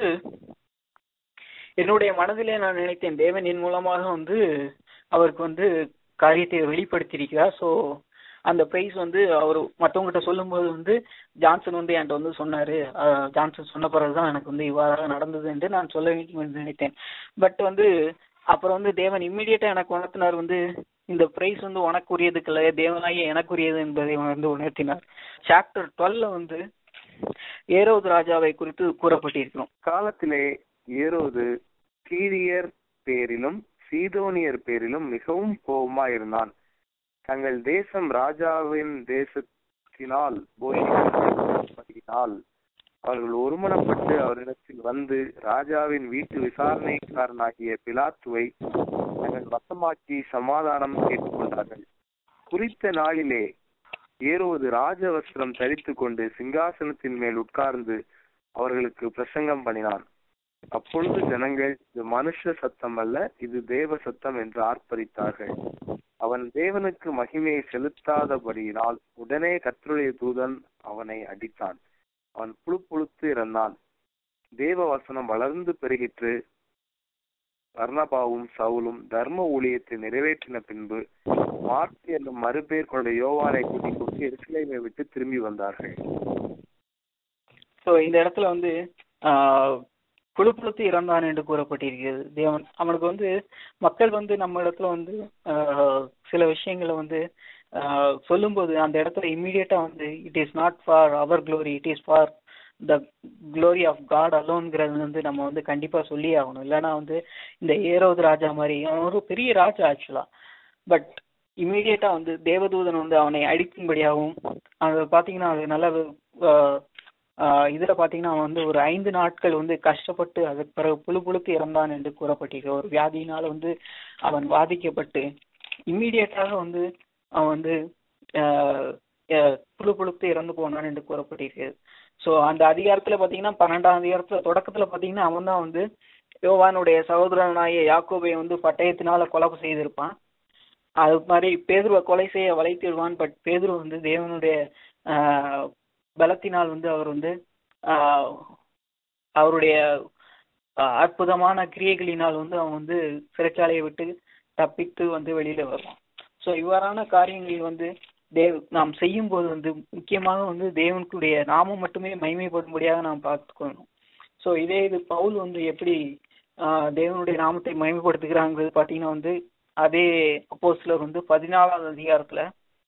என்னுடைய மனதிலே நான் நினைத்தேன் தேவன் என் மூலமாக வந்து அவருக்கு வந்து காரியத்தை வெளிப்படுத்தியிருக்கிறார் ஸோ அந்த பிரைஸ் வந்து அவர் மற்றவங்ககிட்ட சொல்லும்போது வந்து ஜான்சன் வந்து என்கிட்ட வந்து சொன்னாரு அஹ், ஜான்சன் சொன்ன பிறகுதான் எனக்கு வந்து இவ்வாறாக நடந்தது என்று நான் சொல்ல வேண்டும் என்று நினைத்தேன் பட் வந்து அப்புறம் வந்து தேவன் இம்மிடியட்டா எனக்கு உணர்த்தினார் வந்து இந்த பிரைஸ் வந்து உனக்குரியதுக்குள்ள தேவனாகிய எனக்குரியது என்பதை வந்து உணர்த்தினார் சாப்டர் டுவெல்ல வந்து ஏரோது ராஜாவை குறித்து கூறப்பட்டிருக்கிறோம் காலத்திலே ஏரோது சீரியர் பேரிலும் சீதோனியர் பேரிலும் மிகவும் கோபமா இருந்தான் தங்கள் தேசம் ராஜாவின் தேசத்தினால் போஷிக்கப்பட்டதினால் அவர்கள் ஒருமனப்பட்டு அவரிடத்தில் வந்து ராஜாவின் வீட்டு விசாரணைக்காரனாகிய பிலாத்துவை தங்கள் வசமாக்கி சமாதானம் கேட்டுக்கொண்டார்கள் குறித்த நாளிலே ஏரோது ராஜவஸ்திரம் தரித்துக் கொண்டு சிங்காசனத்தின் மேல் உட்கார்ந்து அவர்களுக்கு பிரசங்கம் பண்ணினான் அப்பொழுது ஜனங்கள் இது மனுஷ சத்தம் அல்ல இது தேவ சத்தம் என்று ஆர்ப்பரித்தார்கள் அவன் தேவனுக்கு மகிமையை செலுத்தாதபடியினால் உடனே கர்த்தருடைய தூதன் அவனை அடித்தான் அவன் புழு புழுத்து இறந்தான் தேவ வசனம் வளர்ந்து பெருகிற்று பர்ணபாவும் சவுலும் தர்ம ஊழியத்தை நிறைவேற்றின பின்பு மார்க் என்னும் மறுபேர் கொண்ட யோவானை கூட்டிக் கொண்டு எருசலேமை விட்டு திரும்பி வந்தார்கள் ஸோ இந்த இடத்துல வந்து ஆஹ், புழு புழுத்து இறந்தான் என்று கூறப்பட்டிருக்கிறது தேவன் அவனுக்கு வந்து மக்கள் வந்து நம்ம இடத்துல வந்து ஆஹ், சில விஷயங்களை வந்து ஆஹ், சொல்லும்போது அந்த இடத்துல இம்மீடியட்டா வந்து it is not for our glory it is for the glory of God அலோன்ங்கிறது வந்து நம்ம வந்து கண்டிப்பா சொல்லி ஆகணும் இல்லைன்னா வந்து இந்த ஏரோது ராஜா மாதிரி அவன் ஒரு பெரிய ராஜா ஆக்சுவலா பட் இம்மீடியட்டா வந்து தேவதூதன் வந்து அவனை அடிக்கும்படியாகவும் அது பாத்தீங்கன்னா அது நல்ல ஆஹ், ஆஹ் இதுல பாத்தீங்கன்னா அவன் வந்து ஒரு ஐந்து நாட்கள் வந்து கஷ்டப்பட்டு அதுக்கு பிறகு புழு புழுத்து இறந்தான் என்று கூறப்பட்டிருக்கு ஒரு வியாதியினால வந்து அவன் பாதிக்கப்பட்டு இம்மீடியட்டாக வந்து அவன் வந்து ஆஹ் ஆஹ் புழு புழுத்து இறந்து போனான் என்று கூறப்பட்டிருக்கு ஸோ அந்த அதிகாரத்துல பாத்தீங்கன்னா பன்னெண்டாம் அதிகாரத்துல தொடக்கத்துல பாத்தீங்கன்னா அவன் தான் வந்து யோவானுடைய சகோதரனாகிய யாக்கோபை வந்து பட்டயத்தினால கொலை செய்திருப்பான் அது மாதிரி பேதுருவை கொலை செய்ய வளைத்திடுவான் பட் பேதுரு வந்து தேவனுடைய ஆஹ் பலத்தினால் வந்து அவர் வந்து ஆஹ் அவருடைய ஆஹ் அற்புதமான கிரியைகளினால் வந்து அவன் வந்து சிறைச்சாலையை விட்டு தப்பித்து வந்து வெளியில வருவான் ஸோ இவ்வாறான காரியங்கள் வந்து தேவ் நாம் செய்யும் போது வந்து முக்கியமாக வந்து தேவனுடைய நாமம் மட்டுமே மகிமைப்படும்படியாக நாம் பார்த்துக்கணும் ஸோ இதே இது பவுல் வந்து எப்படி ஆஹ் தேவனுடைய நாமத்தை மகிமைப்படுத்துகிறாங்கிறது பார்த்தீங்கன்னா வந்து அதே அப்போஸ்லர் வந்து பதினாலாவது அதிகாரத்துல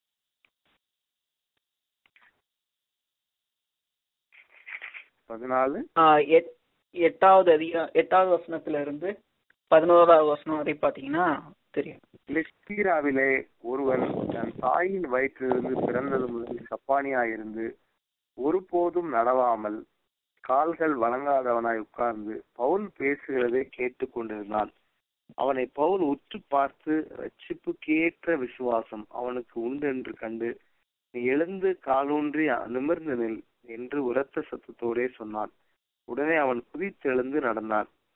பதினாலு ஆஹ் எட்- எட்டாவது அதிகா எட்டாவது வசனத்துல இருந்து பதினோராவது வசனம் வரை பாத்தீங்கன்னா தெரியும் லெஸ்தீராவிலே ஒருவன் தன் தாயின் வயிற்றிலிருந்து பிறந்தது முதல் சப்பானியாயிருந்து ஒருபோதும் நடவாமல் கால்கள் வழங்காதவனாய் உட்கார்ந்து பவுல் பேசுகிறதை கேட்டுக் கொண்டிருந்தான் அவனை பவுல் உற்று பார்த்து ரட்சிப்புக்கேற்ற விசுவாசம் அவனுக்கு உண்டு என்று கண்டு நீ எழுந்து காலூன்றி நிமிர்ந்து நில் என்று உரத்த சத்தத்தோடே சொன்னான் உடனே அவன் குதித்தெழுந்து நடந்தான்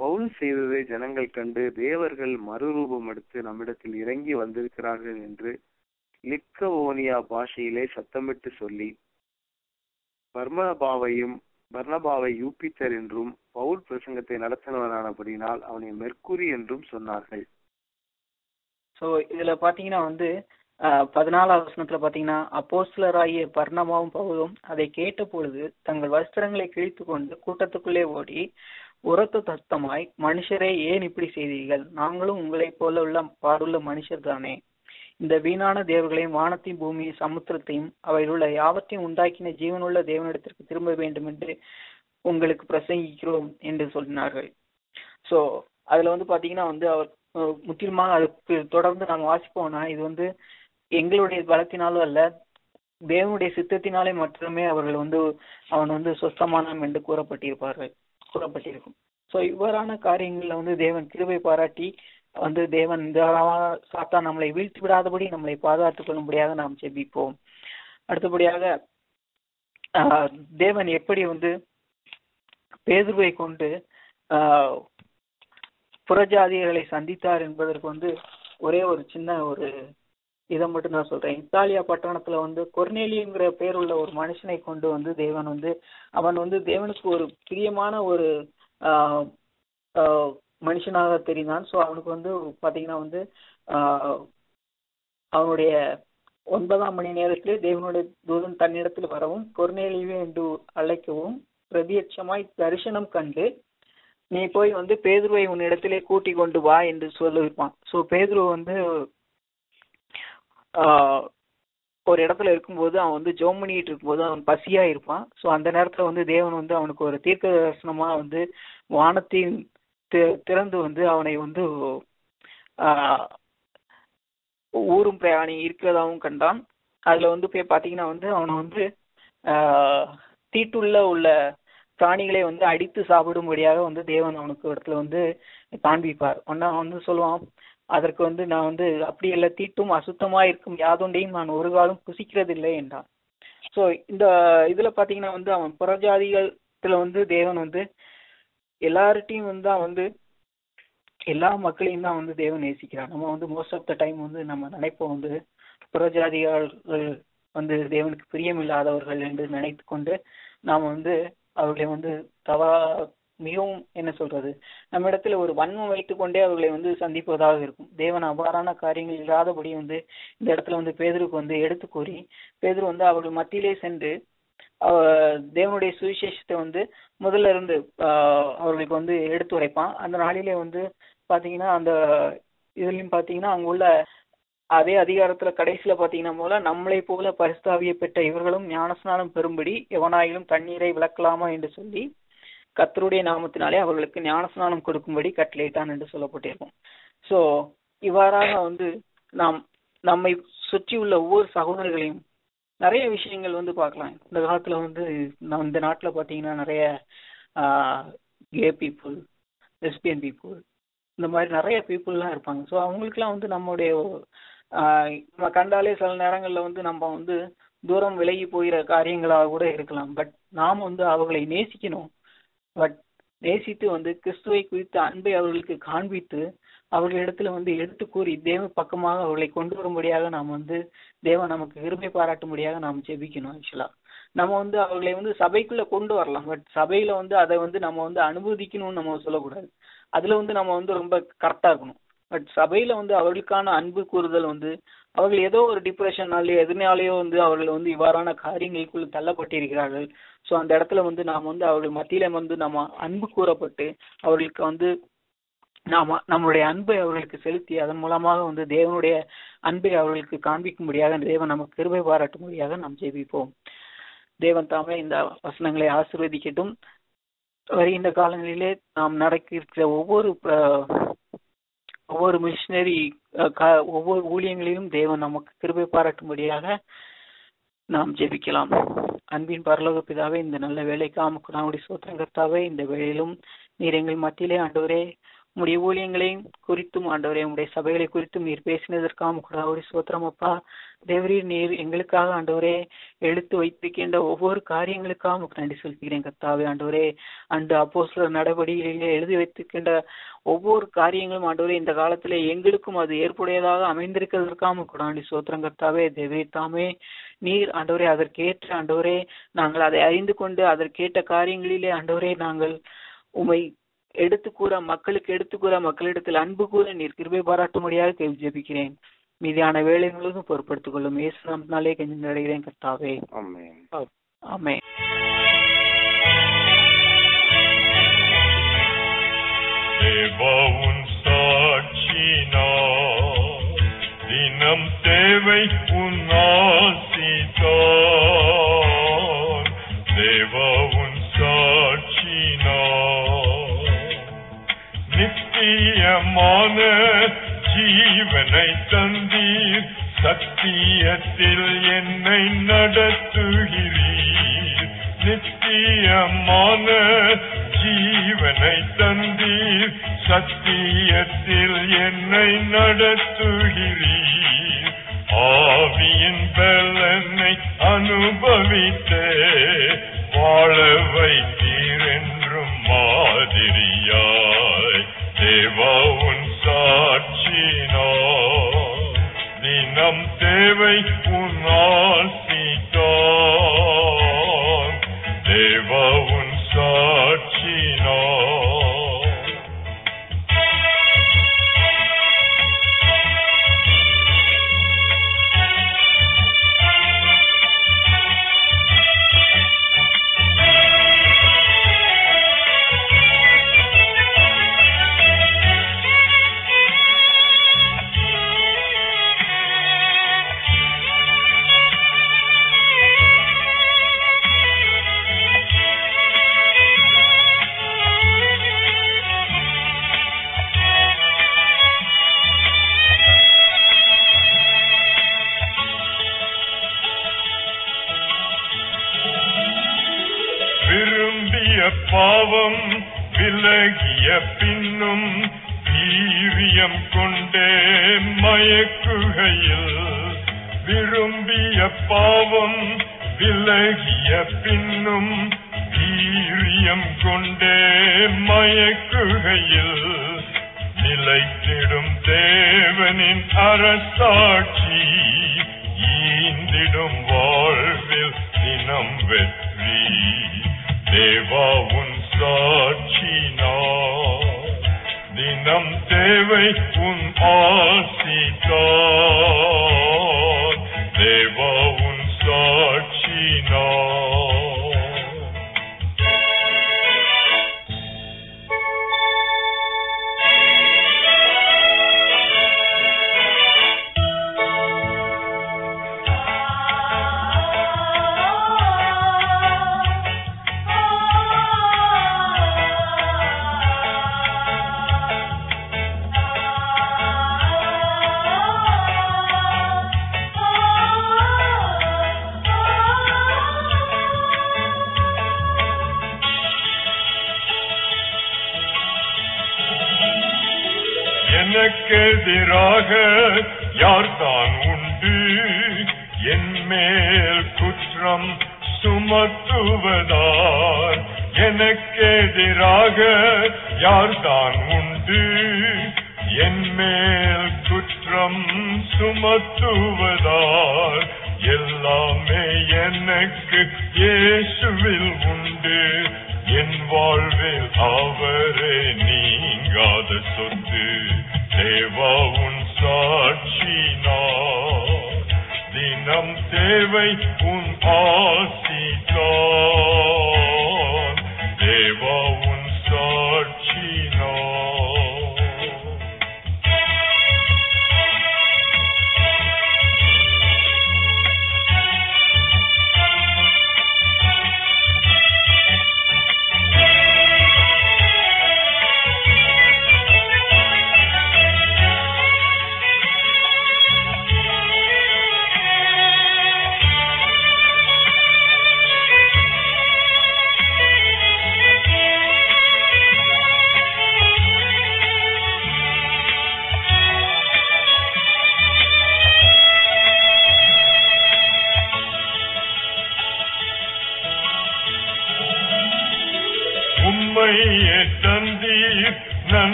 பவுல் செய்ததை ஜனங்கள் கண்டு தேவர்கள் மறுரூபம் எடுத்து நம்மிடத்தில் இறங்கி வந்திருக்கிறார்கள் என்று லிக்கவோனியா பாஷையிலே சத்தமிட்டு சொல்லி பர்மபாவையும் பர்ணபாவை யூபித்தர் என்றும் பவுல் பிரசங்கத்தை நடத்தினவனானபடினால் அவனை மெர்க்குரி என்றும் சொன்னார்கள் சோ இதுல பாத்தீங்கன்னா வந்து ஆஹ், பதினாலாவது வசனத்துல பாத்தீங்கன்னா அப்போஸ்தலராகிய பர்ணமாவும் பவுலும் அதை கேட்ட பொழுது தங்கள் வஸ்திரங்களை கிழித்து கொண்டு கூட்டத்துக்குள்ளே ஓடி உரத்த தத்தமாய் மனுஷரே ஏன் இப்படி செய்தீர்கள் நாங்களும் உங்களைப் போல உள்ள பாடுள்ள மனுஷர் தானே இந்த வீணான தேவர்களையும் வானத்தையும் பூமியும் சமுத்திரத்தையும் அவையில் உள்ள யாவற்றையும் உண்டாக்கின ஜீவனுள்ள தேவனிடத்திற்கு திரும்ப வேண்டும் என்று உங்களுக்கு பிரசங்கிக்கிறோம் என்று சொன்னார்கள் சோ அதுல வந்து பாத்தீங்கன்னா வந்து அவர் அஹ், முற்றிலுமாக அதுக்கு தொடர்ந்து நாம் வாசிப்போம்னா இது வந்து எங்களுடைய பலத்தினாலும் அல்ல தேவனுடைய சித்தத்தினாலே மட்டுமே அவர்கள் வந்து அவன் வந்து சொஸ்தமானான் என்று கூறப்பட்டிருப்பார்கள் கூறப்பட்டிருக்கும் சோ இவ்வாறான காரியங்கள்ல வந்து தேவன் கிருபை பாராட்டி வந்து தேவன் இந்த சாத்தான் நம்மளை வீழ்த்தி விடாதபடி நம்மளை பாதுகாத்துக் கொள்ளும்படியாக நாம் ஜெபிப்போம் அடுத்தபடியாக ஆஹ், தேவன் எப்படி வந்து பேதுருவை கொண்டு ஆஹ், புறஜாதியர்களை சந்தித்தார் என்பதற்கு வந்து ஒரே ஒரு சின்ன ஒரு இதை மட்டும் தான் சொல்றேன் இத்தாலியா பட்டணத்துல வந்து கொர்னேலிங்கிற பேர் உள்ள ஒரு மனுஷனை கொண்டு வந்து தேவன் வந்து அவன் வந்து தேவனுக்கு ஒரு பிரியமான ஒரு ஆஹ், ஆஹ், மனுஷனாக தெரிந்தான் சோ அவனுக்கு வந்து பாத்தீங்கன்னா வந்து ஆஹ், அவனுடைய ஒன்பதாம் மணி நேரத்திலே தேவனுடைய தூதன் தன்னிடத்தில் வரவும் கொர்நேலியுவே என்று அழைக்கவும் பிரதியட்சமாய் தரிசனம் கண்டு நீ போய் வந்து பேதுருவை உன்னிடத்திலே கூட்டி கொண்டு வா என்று சொல்லியிருப்பான் சோ பேதுரு வந்து ஆஹ், ஒரு இடத்துல இருக்கும்போது அவன் வந்து ஜோம் பண்ணிட்டு இருக்கும்போது அவன் பசியா இருப்பான் சோ அந்த நேரத்துல வந்து தேவன் வந்து அவனுக்கு ஒரு தீர்க்க தரிசனமா வந்து வானத்தின் தி- திறந்து வந்து அவனை வந்து ஆஹ், ஊரும் பிரயாணி இருக்கிறதாவும் கண்டான் அதுல வந்து போய் பாத்தீங்கன்னா வந்து அவனை வந்து ஆஹ், தீட்டுள்ள உள்ள பிராணிகளை வந்து அடித்து சாப்பிடும்படியாக வந்து தேவன் அவனுக்கு இடத்துல வந்து காண்பிப்பார் ஒன்னா அவன் வந்து சொல்லுவான் அதற்கு வந்து நான் வந்து அப்படி இல்லை தீட்டும் அசுத்தமா இருக்கும் யாதொண்டையும் நான் ஒரு காலம் புசிக்கிறதில்லை என்றான் சோ இந்த இதுல பாத்தீங்கன்னா வந்து அவன் புறஜாதிகளத்துல வந்து தேவன் வந்து எல்லார்ட்டையும் வந்து அவன் வந்து எல்லா மக்களையும் தான் வந்து தேவன் நேசிக்கிறான் நம்ம வந்து மோஸ்ட் ஆஃப் த டைம் வந்து நம்ம நினைப்போம் வந்து புறஜாதிகள் வந்து தேவனுக்கு பிரியமில்லாதவர்கள் என்று நினைத்து கொண்டு நாம் வந்து அவர்களை வந்து தவறா மிகவும் என்ன சொல்றது நம்ம இடத்துல ஒரு வன்மம் வைத்துக் கொண்டே அவர்களை வந்து சந்திப்பதாக இருக்கும் தேவன் அவ்வாறான காரியங்கள் இல்லாதபடி வந்து இந்த இடத்துல வந்து பேதருக்கு வந்து எடுத்து கூறி பேதுரு வந்து அவர்கள் மத்தியிலே சென்று அவ- தேவனுடைய சுவிசேஷத்தை வந்து முதல்ல இருந்து ஆஹ், அவர்களுக்கு வந்து எடுத்து உரைப்பான் அந்த நாளிலே வந்து பாத்தீங்கன்னா அந்த இதுலயும் பாத்தீங்கன்னா அங்க உள்ள அதே அதிகாரத்துல கடைசியில பாத்தீங்கன்னா போல நம்மளை போல பரிஸ்தாவியை பெற்ற இவர்களும் ஞானஸ்நானம் பெறும்படி எவனாயிலும் தண்ணீரை விளக்கலாமா என்று சொல்லி கர்த்தருடைய நாமத்தினாலே அவர்களுக்கு ஞானஸ்நானம் கொடுக்கும்படி கட்டளையிட்டான் என்று சொல்லப்பட்டிருக்கும் சோ இவ்வாறாக வந்து நாம் நம்மை சுற்றி உள்ள ஒவ்வொரு சகோதரர்களையும் நிறைய விஷயங்கள் வந்து பார்க்கலாம் இந்த காலத்துல வந்து நம்ம இந்த நாட்டுல பாத்தீங்கன்னா நிறைய கே பீப்புள் லெஸ்பியன் பீப்புள் இந்த மாதிரி நிறைய பீப்புள்லாம் இருப்பாங்க ஸோ அவங்களுக்குலாம் வந்து நம்முடைய ஆஹ் நம்ம கண்டாலே சில நேரங்கள்ல வந்து நம்ம வந்து தூரம் விலகி போகிற காரியங்களாக கூட இருக்கலாம் பட் நாம் வந்து அவர்களை நேசிக்கணும் பட் நேசித்து வந்து கிறிஸ்துவை குறித்த அன்பை அவர்களுக்கு காண்பித்து அவர்களிடத்துல வந்து எடுத்து கூறி தேவ பக்கமாக அவர்களை கொண்டு வரும்படியாக நாம் வந்து தேவன் நமக்கு கிருபை பாராட்டும்படியாக நாம் ஜெபிக்கணும் ஆக்சுவலா நம்ம வந்து அவர்களை வந்து சபைக்குள்ள கொண்டு வரலாம் பட் சபையில வந்து அதை வந்து நம்ம வந்து அனுமதிக்கணும்னு நம்ம சொல்லக்கூடாது அதுல வந்து நம்ம வந்து ரொம்ப கரெக்டா இருக்கணும் பட் சபையில வந்து அவர்களுக்கான அன்பு கூறுதல் வந்து அவர்கள் ஏதோ ஒரு டிப்ரெஷனாலேயோ எதனாலேயோ வந்து அவர்கள் வந்து இவ்வாறான காரியங்களுக்குள் தள்ளப்பட்டிருக்கிறார்கள் சோ அந்த இடத்துல வந்து நாம் வந்து அவர்கள் மத்தியில வந்து நம்ம அன்பு கூறப்பட்டு அவர்களுக்கு வந்து நாம நம்மளுடைய அன்பை அவர்களுக்கு செலுத்தி அதன் மூலமாக வந்து தேவனுடைய அன்பை அவர்களுக்கு காண்பிக்கும்படியாக தேவன் நமக்கு கிருபை பாராட்டும்படியாக நாம் ஜெபிப்போம் தேவன் தாமே இந்த வசனங்களை ஆசீர்வதிக்கட்டும் வருகின்ற காலங்களிலே நாம் நடக்க இருக்கிற ஒவ்வொரு அஹ், ஒவ்வொரு மிஷினரி ஒவ்வொரு ஊழியங்களிலும் தேவன் நமக்கு கிருபை பாராட்டும்படியாக நாம் ஜெபிக்கலாம் அன்பின் பரலோக பிதாவே இந்த நல்ல வேலைக்கு ஆமக்கு நம்முடைய சோத்திரம் கர்த்தாவே இந்த வேளையிலும் நீர் எங்கள் மத்தியிலே ஆண்டவரே உடைய ஊழியங்களையும் குறித்தும் ஆண்டவரே உடைய சபைகளை குறித்தும் நீர் பேசினதற்காக கூட ஒரு சோத்திரம் அப்பா தேவரீர் நீர் எங்களுக்காக ஆண்டவரே எழுத்து வைத்திருக்கின்ற ஒவ்வொரு காரியங்களுக்காக உமக்கு நன்றி செலுத்துகிறேன் கர்த்தாவே ஆண்டவரே அண்டு அப்போ சில நடவடிக்கைகளிலே எழுதி வைத்திருக்கின்ற ஒவ்வொரு காரியங்களும் ஆண்டவரே இந்த காலத்திலே எங்களுக்கும் அது ஏற்புடையதாக அமைந்திருக்கிறதற்காக கூட நன்றி சோத்திரம் கர்த்தாவே தேவரீர் தாமே நீர் ஆண்டவரே அதற்கேற்ற ஆண்டவரே நாங்கள் அதை அறிந்து கொண்டு அதற்கேற்ற காரியங்களிலே ஆண்டவரே நாங்கள் உமை எடுத்து கூற மக்களுக்கு எடுத்து கூற மக்களிடத்தில் அன்பு கூற நீர் கிருபை பாராட்டும்படியாக கேள்வி ஜெபிக்கிறேன் மீதியான வேலை முழுவதும் பொறுப்படுத்திக் கொள்ளும் இயேசு நாமத்தினாலே கெஞ்சி நடைகிறேன் கர்த்தாவே ஆமென் ஆமே தேவாவுன் சாட்சினா தினம் தேவை உன் ஆசிதான் தேவாவுன் சாட்சினா நித்தியமான ஜீவனை தந்தீர் சத்தியத்தில் என்னை நடத்துகிறீர் நித்தியமான ஜீவனை தந்தீர் சத்தியத்தில் என்னை நடத்துகிறீர் ஆவியின் பலனை அனுபவித்தே வாழ வைத்தீர் என்றும் மாதிரியாய் தேவா உன் சாட்சினோ தினம் தேவை உன் ஆசிதான் தேவா உன் சாட்சினோ விரும்பிய பாவம் விலகிய பின்னும் வீரியம் கொண்டே மயக்குகையில் விரும்பிய பாவம் விலகிய பின்னும் வீரியம் கொண்டே மயக்குகையில் நிலைத்திடும் தேவனின் அரசாட்சி ஈந்திடும் வாழ்வில் தினம் வெற்றி தேவா உன் சாட்சி நான் தினம் தேவை உன் ஆசிதான் தேவா உன் சாட்சி நான் எனக்கெதிராக யார்தான் உண்டு என் மேல் குற்றம் சுமத்துவதார் எனக்கெதிராக யார்தான் உண்டு என் மேல் குற்றம் சுமத்துவதார் எல்லாமே எனக்கு இயேசுவில் உண்டு என் வாழ்வில் அவரே நீங்காத சொத்து தேவா உன் சாட்சி நான் தினம் தேவை உன் ஆசிதான் தேவா உன் சாட்சி நான்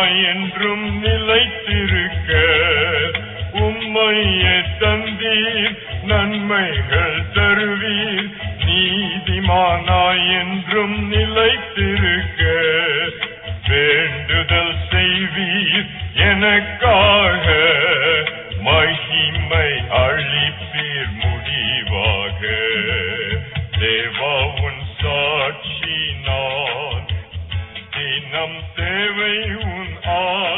நீதிமானாய் என்றும் நிலைத்திருக்க உம்மையே தந்தீர் நன்மைகள் தருவீர் நீதிமானாய் என்றும் நிலைத்திருக்க வேண்டுதல் செய்வீர் எனக்காக மகிமை அளிப்பீர் முடிவாக தேவா உன் சாட்சி நான் தினம் தேவை உன் ஆ